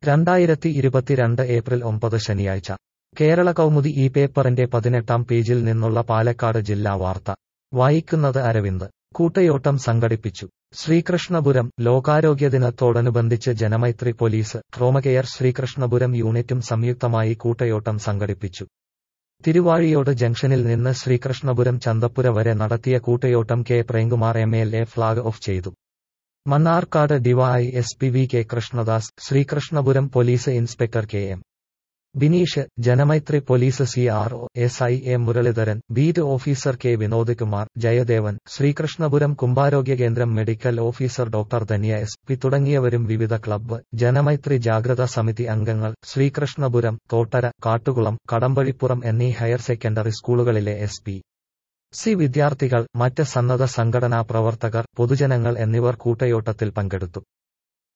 രണ്ടായിരത്തി ഇരുപത്തിരണ്ട് ഏപ്രിൽ ഒമ്പത് ശനിയാഴ്ച കേരള കൗമുദി ഈ പേപ്പറിന്റെ പതിനെട്ടാം പേജിൽ നിന്നുള്ള പാലക്കാട് ജില്ലാ വാർത്ത വായിക്കുന്നത് അരവിന്ദ് കൂട്ടയോട്ടം സംഘടിപ്പിച്ചു ശ്രീകൃഷ്ണപുരം ലോകാരോഗ്യ ദിനത്തോടനുബന്ധിച്ച് ജനമൈത്രി പോലീസ് ട്രോമകെയർ ശ്രീകൃഷ്ണപുരം യൂണിറ്റും സംയുക്തമായി കൂട്ടയോട്ടം സംഘടിപ്പിച്ചു തിരുവാഴിയോട് ജംഗ്ഷനിൽ നിന്ന് ശ്രീകൃഷ്ണപുരം ചന്തപ്പുര വരെ നടത്തിയ കൂട്ടയോട്ടം K Premkumar M L A flag off ചെയ്തു Mannarkkad D Y S P V K Krishnadas Sreekrishnapuram police inspector K M Bineesh Janamaithri police C R O S I A Muraleedharan beat officer K Vinod Kumar Jayadevan Sreekrishnapuram കുംഭാരോഗ്യ കേന്ദ്രം medical officer doctor Dhanya S P തുടങ്ങിയവരും വിവിധ ക്ലബ്ബ് ജനമൈത്രി ജാഗ്രതാ സമിതി അംഗങ്ങൾ ശ്രീകൃഷ്ണപുരം തോട്ടര കാട്ടുകുളം കടമ്പഴിപ്പുറം എന്നീ higher secondary സ്കൂളുകളിലെ എസ് പി സി വിദ്യാർത്ഥികൾ മറ്റ് സന്നദ്ധ സംഘടനാ പ്രവർത്തകർ പൊതുജനങ്ങൾ എന്നിവർ കൂട്ടയോട്ടത്തിൽ പങ്കെടുത്തു